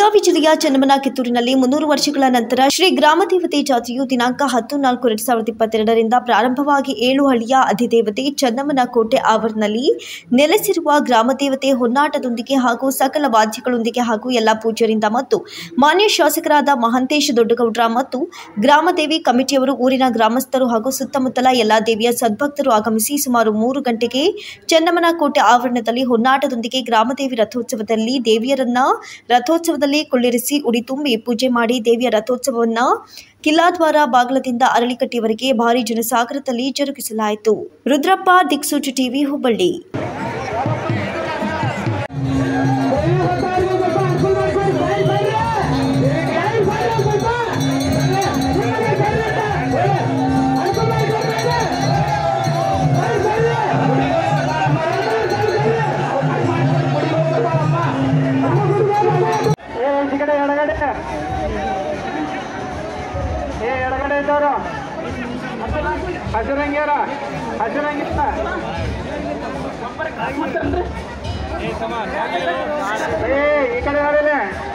ಬೆಳಗಾವಿ ಜಿಲ್ಲೆಯ ಚನ್ನಮನ ಕಿತ್ತೂರಿನಲ್ಲಿ ಮುನ್ನೂರು ವರ್ಷಗಳ ನಂತರ ಶ್ರೀ ಗ್ರಾಮದೇವತೆ ಜಾತ್ರೆಯು ದಿನಾಂಕ ಹತ್ತು ನಾಲ್ಕು ಎರಡ್ ಸಾವಿರದ ಇಪ್ಪತ್ತೆರಡರಿಂದ ಪ್ರಾರಂಭವಾಗಿ ಏಳು ಹಳ್ಳಿಯ ಅಧಿದೇವತೆ ಚನ್ನಮ್ಮನ ಕೋಟೆ ಆವರಣದಲ್ಲಿ ನೆಲೆಸಿರುವ ಗ್ರಾಮದೇವತೆ ಹೊನ್ನಾಟದೊಂದಿಗೆ ಹಾಗೂ ಸಕಲ ವಾದ್ಯಗಳೊಂದಿಗೆ ಹಾಗೂ ಎಲ್ಲ ಪೂಜ್ಯರಿಂದ ಮತ್ತು ಮಾನ್ಯ ಶಾಸಕರಾದ ಮಹಂತೇಶ್ ದೊಡ್ಡಗೌಡ್ರ ಮತ್ತು ಗ್ರಾಮದೇವಿ ಕಮಿಟಿಯವರು ಊರಿನ ಗ್ರಾಮಸ್ಥರು ಹಾಗೂ ಸುತ್ತಮುತ್ತಲ ಎಲ್ಲ ದೇವಿಯ ಸದ್ಭಕ್ತರು ಆಗಮಿಸಿ ಸುಮಾರು ಮೂರು ಗಂಟೆಗೆ ಚನ್ನಮ್ಮನ ಕೋಟೆ ಆವರಣದಲ್ಲಿ ಹೊನ್ನಾಟದೊಂದಿಗೆ ಗ್ರಾಮದೇವಿ ರಥೋತ್ಸವದಲ್ಲಿ ದೇವಿಯರನ್ನ ರಥೋತ್ಸವದಲ್ಲಿ ಕೊಳ್ಳಿರಿಸಿ ಉಡಿ ತುಂಬಿ ಪೂಜೆ ಮಾಡಿ ದೇವಿಯ ರಥೋತ್ಸವವನ್ನ ಕಿಲ್ಲಾದ್ವಾರ ಬಾಗಲದಿಂದ ಅರಳಿಕಟ್ಟಿಯವರೆಗೆ ಭಾರಿ ಜನಸಾಗರದಲ್ಲಿ ಜರುಗಿಸಲಾಯಿತು ರುದ್ರಪ್ಪ ದಿಕ್ಸೂಚಿ ಟಿವಿ ಹುಬ್ಬಳ್ಳಿ ಏ ಈ ಕಡೆ ಎಡಗಡೆ ಏ ಎಡಗಡೆ ಇದ್ದವರು ಹಸಿರಂಗ್ಯಾರ ಹಸಿರಂಗಿಲ್ಲ ಏ ಈ ಕಡೆ ಯಾರಿಲ್ಲ